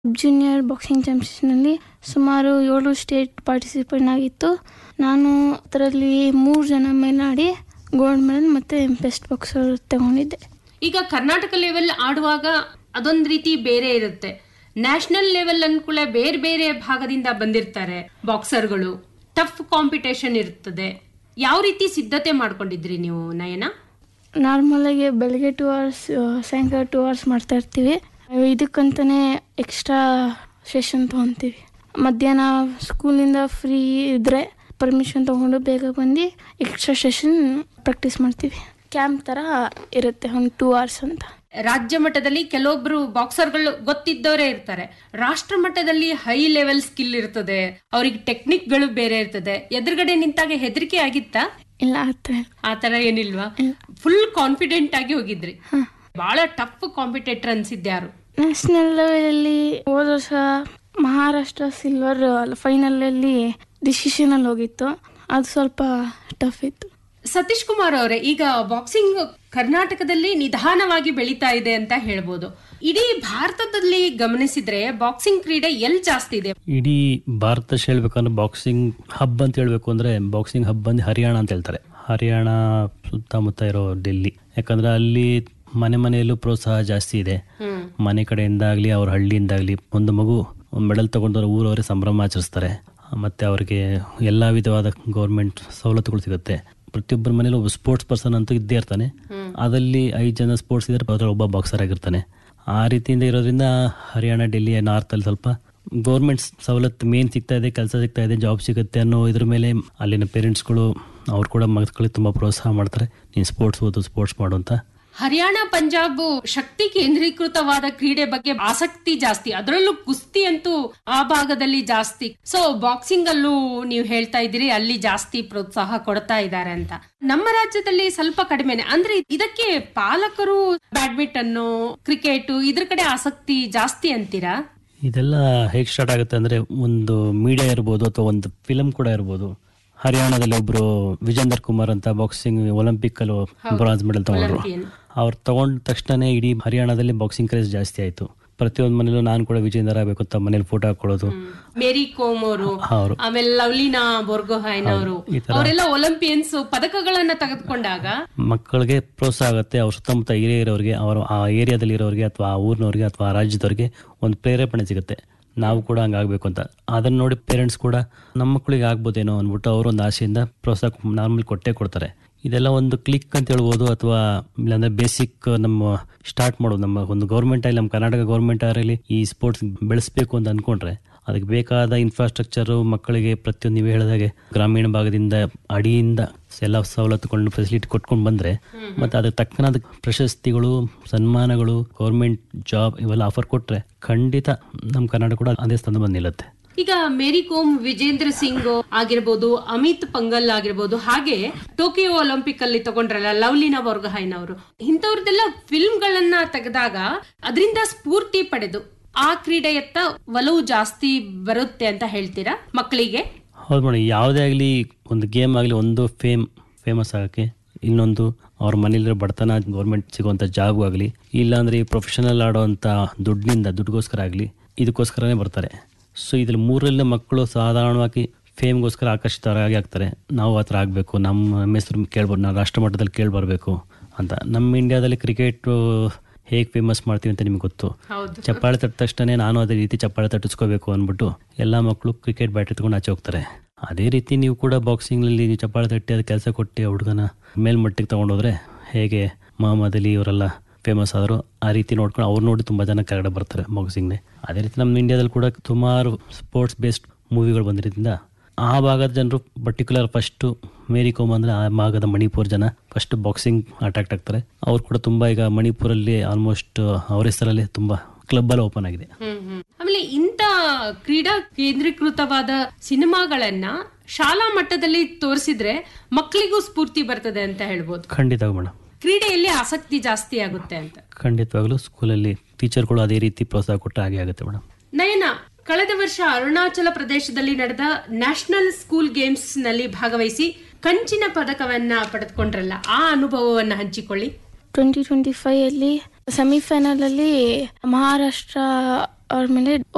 Junior boxing ಚಾಂಪಿಯನ್ಶಿಪ್ನಲ್ಲಿ ಸುಮಾರು ಏಳು ಸ್ಟೇಟ್ ಪಾರ್ಟಿಸಿಪೇಟ್ ಆಗಿತ್ತು ನಾನು ಅದರಲ್ಲಿ ಮೂರು ಜನ ಮೇಲಾಡಿ ಗೋಲ್ಡ್ ಮೆಡಲ್ ಮತ್ತು ಬೆಸ್ಟ್ ಬಾಕ್ಸರ್ ತಗೊಂಡಿದ್ದೆ ಈಗ ಕರ್ನಾಟಕ ಲೆವೆಲ್ ಆಡುವಾಗ ಅದೊಂದ್ ರೀತಿ ಬೇರೆ ಇರುತ್ತೆ ನ್ಯಾಷನಲ್ ಲೆವೆಲ್ ಅನ್ಕೂಳೆ ಬೇರೆ ಬೇರೆ ಭಾಗದಿಂದ ಬಂದಿರ್ತಾರೆ ಬಾಕ್ಸರ್ಗಳು ಟಫ್ ಕಾಂಪಿಟೇಷನ್ ಇರ್ತದೆ ಯಾವ ರೀತಿ ಸಿದ್ಧತೆ ಮಾಡ್ಕೊಂಡಿದ್ರಿ ನೀವು ನಯನ ನಾರ್ಮಲಾಗಿ ಬೆಳಗ್ಗೆ ಟೂ ಅವರ್ಸ್ ಸಾಯಂಕಾಲ ಟೂ ಅವರ್ಸ್ ಮಾಡ್ತಾ ಇರ್ತೀವಿ ಇದಕ್ಕಂತಲೇ ಎಕ್ಸ್ಟ್ರಾ ಸೆಷನ್ ತೊಗೊತೀವಿ ಮಧ್ಯಾಹ್ನ ಸ್ಕೂಲಿಂದ ಫ್ರೀ ಇದ್ದರೆ ಪರ್ಮಿಷನ್ ತೊಗೊಂಡು ಬೇಗ ಬಂದು ಎಕ್ಸ್ಟ್ರಾ ಸೆಷನ್ ಪ್ರಾಕ್ಟೀಸ್ ಮಾಡ್ತೀವಿ ಕ್ಯಾಂಪ್ ಥರ ಇರುತ್ತೆ ಒಂದು ಟೂ ಅವರ್ಸ್ ಅಂತ ರಾಜ್ಯ ಮಟ್ಟದಲ್ಲಿ ಕೆಲವೊಬ್ರು ಬಾಕ್ಸರ್ಗಳು ಗೊತ್ತಿದ್ದವರೇ ಇರ್ತಾರೆ ರಾಷ್ಟ್ರ ಮಟ್ಟದಲ್ಲಿ ಹೈ ಲೆವೆಲ್ ಸ್ಕಿಲ್ ಇರ್ತದೆ ಅವ್ರಿಗೆ ಟೆಕ್ನಿಕ್ಗಳು ಬೇರೆ ಇರ್ತದೆ ಎದುರುಗಡೆ ನಿಂತಾಗ ಹೆದರಿಕೆ ಆಗಿತ್ತಾ ಇಲ್ಲ ಆ ಥರ ಇಲ್ಲ. ಆತರ ಏನಿಲ್ವಾ ಫುಲ್ ಕಾನ್ಫಿಡೆಂಟ್ ಆಗಿ ಹೋಗಿದ್ರಿ ಬಹಳ ಟಫ್ ಕಾಂಪಿಟೇಟರ್ ಅನ್ಸಿದ್ದೆ ಯಾರು ನ್ಯಾಷನಲ್ ಲೆವೆಲಲ್ಲಿ ಹೋದ ವರ್ಷ ಮಹಾರಾಷ್ಟ್ರ ಸಿಲ್ವರ್ ಫೈನಲಲ್ಲಿ ಡಿಸಿಷನಲ್ಲಿ ಹೋಗಿತ್ತು ಅದು ಸ್ವಲ್ಪ ಟಫ್ ಇತ್ತು ಸತೀಶ್ ಕುಮಾರ್ ಅವರೇ ಈಗ ಬಾಕ್ಸಿಂಗ್ ಕರ್ನಾಟಕದಲ್ಲಿ ನಿಧಾನವಾಗಿ ಬೆಳೀತಾ ಇದೆ ಅಂತ ಹೇಳ್ಬೋದು ಇಡೀ ಭಾರತದಲ್ಲಿ ಗಮನಿಸಿದ್ರೆ ಬಾಕ್ಸಿಂಗ್ ಕ್ರೀಡೆ ಎಲ್ ಜಾಸ್ತಿ ಇದೆ ಇಡೀ ಭಾರತ ದೇಶ ಹೇಳ್ಬೇಕಂದ್ರೆ ಬಾಕ್ಸಿಂಗ್ ಹಬ್ ಅಂತ ಹೇಳ್ಬೇಕು ಅಂದ್ರೆ ಬಾಕ್ಸಿಂಗ್ ಹಬ್ ಬಂದು ಹರಿಯಾಣ ಅಂತ ಹೇಳ್ತಾರೆ ಹರಿಯಾಣ ಸುತ್ತಮುತ್ತ ಇರೋ ಡೆಲ್ಲಿ ಯಾಕಂದ್ರೆ ಅಲ್ಲಿ ಮನೆ ಮನೆಯಲ್ಲೂ ಪ್ರೋತ್ಸಾಹ ಜಾಸ್ತಿ ಇದೆ ಮನೆ ಕಡೆಯಿಂದ ಆಗಲಿ ಅವ್ರ ಹಳ್ಳಿಯಿಂದಾಗಲಿ ಒಂದು ಮಗು ಒಂದು ಮೆಡಲ್ ತಗೊಂಡವ್ರ ಊರವರೇ ಸಂಭ್ರಮ ಆಚರಿಸ್ತಾರೆ ಮತ್ತೆ ಅವ್ರಿಗೆ ಎಲ್ಲ ವಿಧವಾದ ಗೌರ್ಮೆಂಟ್ ಸವಲತ್ತುಗಳು ಸಿಗುತ್ತೆ ಪ್ರತಿಯೊಬ್ಬರ ಮನೇಲಿ ಒಬ್ಬ ಸ್ಪೋರ್ಟ್ಸ್ ಪರ್ಸನ್ ಅಂತೂ ಇದ್ದೇ ಇರ್ತಾನೆ ಅದಲ್ಲಿ ಐದು ಜನ ಸ್ಪೋರ್ಟ್ಸ್ ಇದ್ರೆ ಅದ್ರಲ್ಲಿ ಒಬ್ಬ ಬಾಕ್ಸರ್ ಆಗಿರ್ತಾನೆ ಆ ರೀತಿಯಿಂದ ಇರೋದ್ರಿಂದ ಹರಿಯಾಣ ಡೆಲ್ಲಿ ನಾರ್ತ್ ಅಲ್ಲಿ ಸ್ವಲ್ಪ ಗೌರ್ಮೆಂಟ್ ಸವಲತ್ತು ಮೇನ್ ಸಿಗ್ತಾ ಇದೆ ಕೆಲಸ ಸಿಗ್ತಾ ಇದೆ ಜಾಬ್ ಸಿಗುತ್ತೆ ಅನ್ನೋ ಇದ್ರ ಮೇಲೆ ಅಲ್ಲಿನ ಪೇರೆಂಟ್ಸ್ಗಳು ಅವ್ರು ಕೂಡ ಮಕ್ಕಳಿಗೆ ತುಂಬ ಪ್ರೋತ್ಸಾಹ ಮಾಡ್ತಾರೆ ನೀನು ಸ್ಪೋರ್ಟ್ಸ್ ಓದು ಸ್ಪೋರ್ಟ್ಸ್ ಮಾಡು ಅಂತ ಹರಿಯಾಣ ಪಂಜಾಬ್ ಶಕ್ತಿ ಕೇಂದ್ರೀಕೃತವಾದ ಕ್ರೀಡೆ ಬಗ್ಗೆ ಆಸಕ್ತಿ ಜಾಸ್ತಿ ಅದರಲ್ಲೂ ಕುಸ್ತಿ ಅಂತೂ ಆ ಭಾಗದಲ್ಲಿ ಜಾಸ್ತಿ ಸೊ ಬಾಕ್ಸಿಂಗ್ ಅಲ್ಲೂ ನೀವು ಹೇಳ್ತಾ ಇದ್ದೀರಿ ಅಲ್ಲಿ ಜಾಸ್ತಿ ಪ್ರೋತ್ಸಾಹ ಕೊಡ್ತಾ ಇದ್ದಾರೆ ಅಂತ ನಮ್ಮ ರಾಜ್ಯದಲ್ಲಿ ಸ್ವಲ್ಪ ಕಡಿಮೆನೆ ಅಂದ್ರೆ ಇದಕ್ಕೆ ಪಾಲಕರು ಬ್ಯಾಡ್ಮಿಂಟನ್ ಕ್ರಿಕೆಟ್ ಇದ್ರ ಕಡೆ ಆಸಕ್ತಿ ಜಾಸ್ತಿ ಅಂತೀರಾ ಇದೆಲ್ಲ ಹೇಗೆ ಸ್ಟಾರ್ಟ್ ಆಗುತ್ತೆ ಅಂದ್ರೆ ಒಂದು ಮೀಡಿಯಾ ಇರ್ಬೋದು ಅಥವಾ ಒಂದು ಫಿಲಮ್ ಕೂಡ ಇರ್ಬೋದು ಹರಿಯಾಣದಲ್ಲಿ ಒಬ್ರು ವಿಜೇಂದರ್ ಕುಮಾರ್ ಅಂತ ಬಾಕ್ಸಿಂಗ್ ಒಲಿಂಪಿಕ್ ಅಲ್ಲಿ ಬ್ರಾನ್ಸ್ ಮೆಡಲ್ ತಗೊಂಡ್ರು Olympian. ಅವ್ರು ತಗೊಂಡ ತಕ್ಷಣ ಇಡೀ ಹರಿಯಾಣದಲ್ಲಿ ಬಾಕ್ಸಿಂಗ್ ಕ್ರೇಜ್ ಜಾಸ್ತಿ ಆಯ್ತು ಪ್ರತಿಯೊಂದು ಮನೇಲೂ ನಾನು ಕೂಡ ವಿಜೇಂದರ್ ಆಗಬೇಕು ಅಂತ ಮನೇಲಿ ಫೋಟೋ ಹಾಕೊಳ್ಳೋದು ಮೇರಿ ಕೋಮ್ ಅವರು ಅವರು ಆಮೇಲೆ ಲವ್ಲಿನಾ ಬೋರ್ಗೊಹೈನ್ ಅವರು ಈ ತರ- ಅವರೆಲ್ಲ ಒಲಿಂಪಿಯನ್ಸ್ ಪದಕಗಳನ್ನ ತೆಗೆದುಕೊಂಡಾಗ ಮಕ್ಕಳಿಗೆ ಪ್ರೋತ್ಸಾಹ ಆಗುತ್ತೆ ಅವ್ರ ಸುತ್ತಮುತ್ತ ಏರಿಯಾ ಇರೋರಿಗೆ ಅವರ ಆ ಏರಿಯಾದಲ್ಲಿ ಇರೋರಿಗೆ ಅಥವಾ ಆ ಊರಿನವ್ರಿಗೆ ಅಥವಾ ಆ ರಾಜ್ಯದವ್ರಿಗೆ ಒಂದು ಪ್ರೇರೇಪಣೆ ಸಿಗುತ್ತೆ ನಾವು ಕೂಡ ಹಂಗಾಗಬೇಕು ಅಂತ ಅದನ್ನ ನೋಡಿ ಪೇರೆಂಟ್ಸ್ ಕೂಡ ನಮ್ಮ ಮಕ್ಕಳಿಗೆ ಆಗ್ಬೋದೇನೋ ಅಂದ್ಬಿಟ್ಟು ಅವರು ಒಂದು ಆಸೆಯಿಂದ ಪ್ರೋತ್ಸಾಹ ನಾರ್ಮಲ್ ಕೊಟ್ಟೇ ಕೊಡ್ತಾರೆ ಇದೆಲ್ಲ ಒಂದು ಕ್ಲಿಕ್ ಅಂತ ಹೇಳ್ಬೋದು ಅಥವಾ ಇಲ್ಲಾಂದ್ರೆ ಬೇಸಿಕ್ ನಮ್ಮ ಸ್ಟಾರ್ಟ್ ಮಾಡೋದು ನಮ್ಮ ಒಂದು ಗೌರ್ಮೆಂಟ್ ಆಗಲಿ ನಮ್ಮ ಕರ್ನಾಟಕ ಗೌರ್ಮೆಂಟ್ ಆಗಲಿ ಈ ಸ್ಪೋರ್ಟ್ಸ್ ಬೆಳೆಸಬೇಕು ಅಂತ ಅನ್ಕೊಂಡ್ರೆ ಅದಕ್ಕೆ ಬೇಕಾದ ಇನ್ಫ್ರಾಸ್ಟ್ರಕ್ಚರ್ ಮಕ್ಕಳಿಗೆ ಪ್ರತಿಯೊಂದು ನೀವು ಹೇಳಿದಾಗೆ ಗ್ರಾಮೀಣ ಭಾಗದಿಂದ ಅಡಿಯಿಂದ ಎಲ್ಲ ಸವಲತ್ತುಗಳನ್ನು ಫೆಸಿಲಿಟಿ ಕೊಟ್ಕೊಂಡು ಬಂದ್ರೆ ಮತ್ತೆ ಅದಕ್ಕೆ ತಕ್ಕನಾದ ಪ್ರಶಸ್ತಿಗಳು ಸನ್ಮಾನಗಳು ಗೌರ್ಮೆಂಟ್ ಜಾಬ್ ಇವೆಲ್ಲ ಆಫರ್ ಕೊಟ್ರೆ ಖಂಡಿತ ನಮ್ಮ ಕರ್ನಾಟಕ ಕೂಡ ಅದೇ ಸ್ಥಾನ ಬಂದು ನಿಲ್ಲುತ್ತೆ ಈಗ ಮೇರಿ ಕೋಮ್ ವಿಜೇಂದ್ರ ಸಿಂಗ್ ಆಗಿರ್ಬೋದು ಅಮಿತ್ ಪಂಗಲ್ ಆಗಿರ್ಬೋದು ಹಾಗೆ ಟೋಕಿಯೋ ಒಲಿಂಪಿಕ್ ಅಲ್ಲಿ ತಗೊಂಡ್ರಲ್ಲ ಲವ್ಲಿನಾ ಬೋರ್ಗಹೈನ್ ಅವರು ಇಂಥವ್ರದ್ದೆಲ್ಲ ಫಿಲ್ಮ್ ಗಳನ್ನ ತೆಗೆದಾಗ ಅದರಿಂದ ಸ್ಫೂರ್ತಿ ಪಡೆದು ಆ ಕ್ರೀಡೆಯತ್ತ ಒಲವು ಜಾಸ್ತಿ ಬರುತ್ತೆ ಅಂತ ಹೇಳ್ತೀರಾ ಮಕ್ಕಳಿಗೆ ಹೌದು ಮೇಡಮ್ ಯಾವುದೇ ಆಗಲಿ ಒಂದು ಗೇಮ್ ಆಗಲಿ ಒಂದು ಫೇಮ್ ಫೇಮಸ್ ಆಗೋಕ್ಕೆ ಇನ್ನೊಂದು ಅವ್ರ ಮನೇಲಿರೋ ಬಡತನ ಗೌರ್ಮೆಂಟ್ ಸಿಗುವಂಥ ಜಾಬ್ ಆಗಲಿ ಇಲ್ಲಾಂದ್ರೆ ಈ ಪ್ರೊಫೆಷನಲ್ ಆಡೋವಂಥ ದುಡ್ಡಿನಿಂದ ದುಡ್ಡುಗೋಸ್ಕರ ಆಗಲಿ ಇದಕ್ಕೋಸ್ಕರನೇ ಬರ್ತಾರೆ ಸೊ ಇದ್ರಲ್ಲಿ ಮೂರರಲ್ಲಿ ಮಕ್ಕಳು ಸಾಧಾರಣವಾಗಿ ಫೇಮ್ಗೋಸ್ಕರ ಆಕರ್ಷಿತರಾಗಿ ಆಗ್ತಾರೆ ನಾವು ಆ ಥರ ಆಗಬೇಕು ನಮ್ಮ ನಮ್ಮ ಹೆಸರು ಕೇಳ್ಬೋದು ನಾವು ರಾಷ್ಟ್ರ ಮಟ್ಟದಲ್ಲಿ ಕೇಳಿ ಬರಬೇಕು ಅಂತ ನಮ್ಮ ಇಂಡಿಯಾದಲ್ಲಿ ಕ್ರಿಕೆಟ್ ಹೇಗೆ ಫೇಮಸ್ ಮಾಡ್ತೀವಿ ಅಂತ ನಿಮ್ಗೆ ಗೊತ್ತು ಹೌದು ಚಪ್ಪಾಳೆ ತಟ್ಟ ತಕ್ಷಣ ನಾನು ಅದೇ ರೀತಿ ಚಪ್ಪಾಳೆ ತಟ್ಟಿಸ್ಕೋಬೇಕು ಅಂದ್ಬಿಟ್ಟು ಎಲ್ಲ ಮಕ್ಕಳು ಕ್ರಿಕೆಟ್ ಬ್ಯಾಟ್ ಎತ್ಕೊಂಡು ಆಚೆ ಹೋಗ್ತಾರೆ ಅದೇ ರೀತಿ ನೀವು ಕೂಡ ಬಾಕ್ಸಿಂಗ್ನಲ್ಲಿ ನೀವು ಚಪ್ಪಾಳೆ ತಟ್ಟಿ ಅದು ಕೆಲಸ ಕೊಟ್ಟು ಆ ಹುಡುಗನ ಮೇಲ್ಮಟ್ಟಿಗೆ ತಗೊಂಡೋದ್ರೆ ಹೇಗೆ ಮೊಹಮ್ಮದ್ ಅಲಿ ಇವರೆಲ್ಲ ಫೇಮಸ್ ಆದರು ಆ ರೀತಿ ನೋಡ್ಕೊಂಡು ಅವ್ರು ನೋಡಿ ತುಂಬ ಜನ ಕೆಳಗಡೆ ಬರ್ತಾರೆ ಬಾಕ್ಸಿಂಗ್ನೇ ಅದೇ ರೀತಿ ನಮ್ಮ ಇಂಡಿಯಾದಲ್ಲಿ ಕೂಡ ಸುಮಾರು ಸ್ಪೋರ್ಟ್ಸ್ ಬೇಸ್ಡ್ ಮೂವಿಗಳು ಬಂದಿರೋದ್ರಿಂದ ಆ ಭಾಗದ ಜನರು ಪರ್ಟಿಕ್ಯುಲರ್ ಫಸ್ಟು ಮೇರಿ ಕೋಮ್ ಅಂದರೆ ಆ ಭಾಗದ ಮಣಿಪುರ್ ಜನ ಫಸ್ಟ್ ಬಾಕ್ಸಿಂಗ್ ಅಟ್ರಾಕ್ಟ್ ಆಗ್ತಾರೆ ಅವ್ರು ಕೂಡ ತುಂಬ ಈಗ ಮಣಿಪುರಲ್ಲಿ ಆಲ್ಮೋಸ್ಟ್ ಅವ್ರ ಹೆಸರಲ್ಲಿ ತುಂಬ ಕ್ಲಬ್ ಎಲ್ಲ ಓಪನ್ ಆಗಿದೆ ಹ್ಮ್ ಹ್ಮ್. ಆಮೇಲೆ ಇಂಥ ಕ್ರೀಡಾ ಕೇಂದ್ರೀಕೃತವಾದ ಸಿನಿಮಾಗಳನ್ನ ಶಾಲಾ ಮಟ್ಟದಲ್ಲಿ ತೋರಿಸಿದ್ರೆ ಮಕ್ಕಳಿಗೂ ಸ್ಫೂರ್ತಿ ಬರ್ತದೆ ಅಂತ ಹೇಳ್ಬೋದು ಖಂಡಿತ ಮೇಡಮ್ ಕ್ರೀಡೆಯಲ್ಲಿ ಆಸಕ್ತಿ ಜಾಸ್ತಿ ಆಗುತ್ತೆ ಅಂತ ಖಂಡಿತವಾಗ್ಲೂ ಸ್ಕೂಲಲ್ಲಿ ಟೀಚರ್ಗಳು ಅದೇ ರೀತಿ ಪ್ರೋತ್ಸಾಹ ಕೊಟ್ಟರೆ ಹಾಗೆ ಆಗುತ್ತೆ ಮೇಡಮ್ ನಯನ ಕಳೆದ ವರ್ಷ ಅರುಣಾಚಲ ಪ್ರದೇಶದಲ್ಲಿ ನಡೆದ ನ್ಯಾಷನಲ್ ಸ್ಕೂಲ್ ಗೇಮ್ಸ್ ನಲ್ಲಿ ಭಾಗವಹಿಸಿ ಕಂಚಿನ ಪದಕವನ್ನ ಪಡೆದುಕೊಂಡ್ರಲ್ಲ ಆ ಅನುಭವವನ್ನ ಹಂಚಿಕೊಳ್ಳಿ ಟ್ವೆಂಟಿ ಟ್ವೆಂಟಿ ಫೈವ್ ಅಲ್ಲಿ ಸೆಮಿಫೈನಲ್ ಅಲ್ಲಿ ಮಹಾರಾಷ್ಟ್ರ ಅವ್ರ ಮೇಲೆ